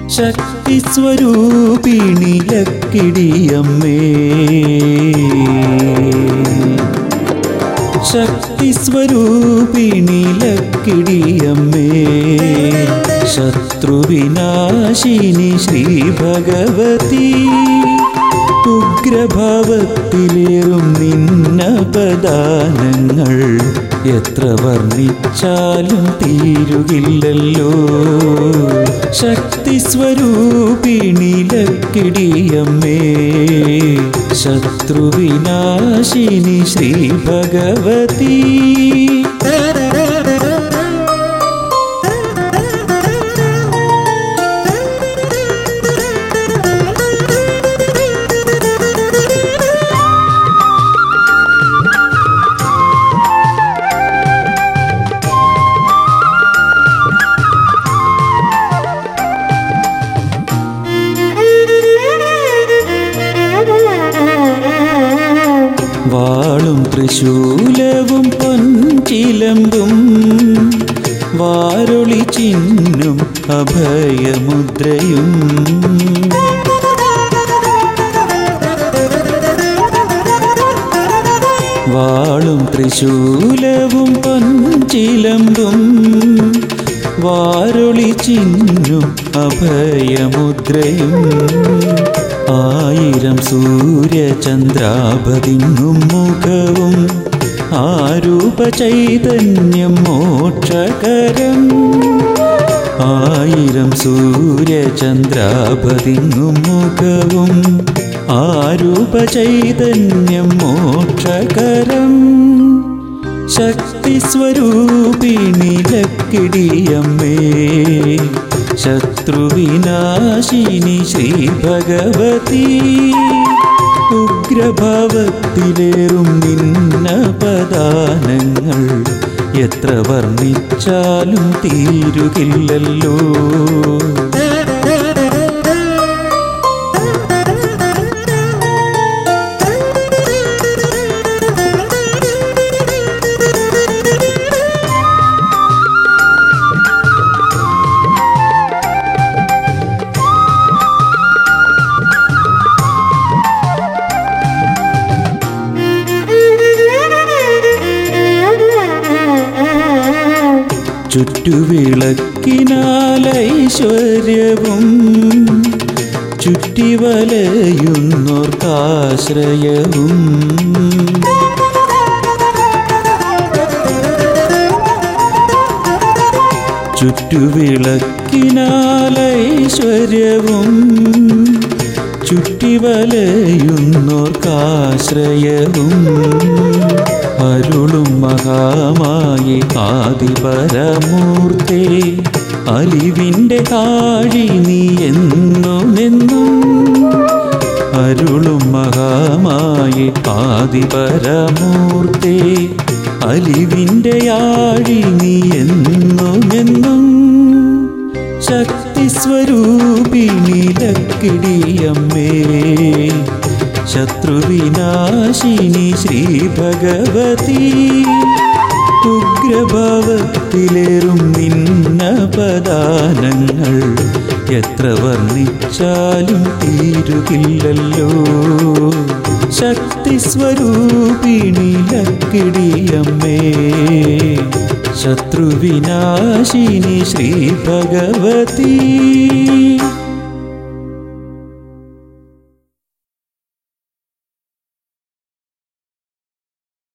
ശക്തി സ്വരൂപിണി ലക്കിടിയമ്മേ ശക്തി സ്വരൂപിണി ലക്കിടിയമ്മേ ശത്രുവിനാശിനി ശ്രീ ഭഗവതി ഉഗ്രഭാവത്തിലേറും നിന്നപദാനങ്ങൾ എത്ര വർണ്ണിച്ചാലും തീരുകില്ലല്ലോ ശക്തി സ്വരൂപിണി ലക്കിടിയമ്മേ ശത്രുവിനാശിനി ശ്രീ ഭഗവതി വാളും തൃശൂലവും പൊൻചിലമ്പും വാരൊളി ചിഹ്നും അഭയമുദ്രയും വാളും തൃശൂലവും പൊൻചിലമ്പും വാരൊളി ചിഹ്നും അഭയമുദ്രയും ആയിരം സൂര്യചന്ദ്രാപതിങ്ങും മുഖവും ആരൂപ ചൈതന്യം മോക്ഷകരം ആയിരം സൂര്യചന്ദ്രാപതിങ്ങും മുഖവും ആരൂപ ചൈതന്യം മോക്ഷകരം ശക്തി സ്വരൂപിണി ലക്കിടിയമ്മേ ശത്രുവിനാശിനി ശ്രീ ഭഗവതി ഉഗ്രഭാവത്തിലേറും നിന്ന പദാനങ്ങൾ എത്ര വർണ്ണിച്ചാലും തീരുകില്ലല്ലോ ചുറ്റുവിളക്കിനാലൈശ്വര്യവും ചുറ്റിവലയുന്നോർക്കാശ്രയവും ചുറ്റുവിളക്കിനാലൈശ്വര്യവും ചുറ്റിവലയുന്നോർക്കാശ്രയവും അരുളും മഹാമായി ആദിപരമൂർത്തേ അലിവിൻ്റെ ആഴി നീ എന്നുമെന്നും അരുളും മഹാമായി ആദിപരമൂർത്തേ അലിവിൻ്റെ ആഴി നീ എന്നുമെന്നും ശക്തി സ്വരൂപിണി ലക്കിടിയമ്മേ ശത്രുവിനാശിനി ശ്രീ ഭഗവതി ഉഗ്രഭാവത്തിലേറും നിന്ന പദാനങ്ങൾ എത്ര വർണ്ണിച്ചാലും തീരുകില്ലല്ലോ ശക്തി സ്വരൂപിണി ലക്കിടിയമ്മേ ശത്രുവിനാശിനി ശ്രീ ഭഗവതി